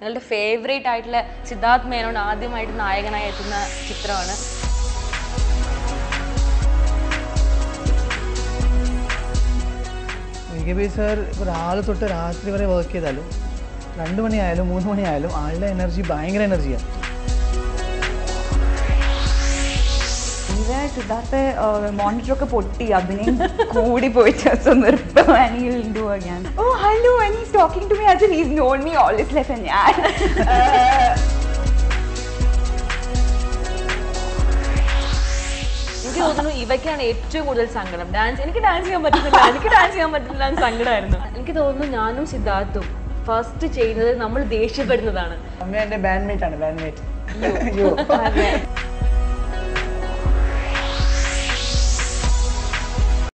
നിങ്ങളുടെ ഫേവറേറ്റ് ആയിട്ടുള്ള സിദ്ധാർത്ഥ് മേനോൻ ആദ്യമായിട്ട് നായകനായി എത്തുന്ന ചിത്രമാണ് വി ബി സാർ ഇപ്പോൾ രാവിലെ തൊട്ട് രാത്രി വരെ വർക്ക് ചെയ്താലും രണ്ട് മണിയായാലും മൂന്ന് മണിയായാലും ആളുടെ എനർജി ഭയങ്കര എനർജിയാണ് ഇവ സിദ്ധാർത്ഥ മോണിറ്റർ ഒക്കെ പൊട്ടി അഭിനയം കൂടി പോയിട്ട് സോ നിർത്തും and you do again oh hello and he's talking to me as if he's known me all this life ഞാൻ എനിക്ക് തോന്നുന്നു ഇവയ്ക്കാണ് ഏറ്റവും കൂടുതൽ സങ്കടം ഡാൻസ് എനിക്ക് ഡാൻസ് ചെയ്യാൻ പറ്റുന്നില്ല എനിക്ക് ഡാൻസ് ചെയ്യാൻ പറ്റുന്നില്ല എന്ന് സങ്കടമായിരുന്നു എനിക്ക് തോന്നുന്നു ഞാനും സിദ്ധാർത്ഥും ഫസ്റ്റ് ചെയ്യുന്നത് നമ്മൾ ദേഷ്യപ്പെടുന്നതാണ് അമ്മ എൻ്റെ ബാൻഡ്മേറ്റ് ആണ് ബാൻഡ്മേറ്റ് അയ്യോ അതെ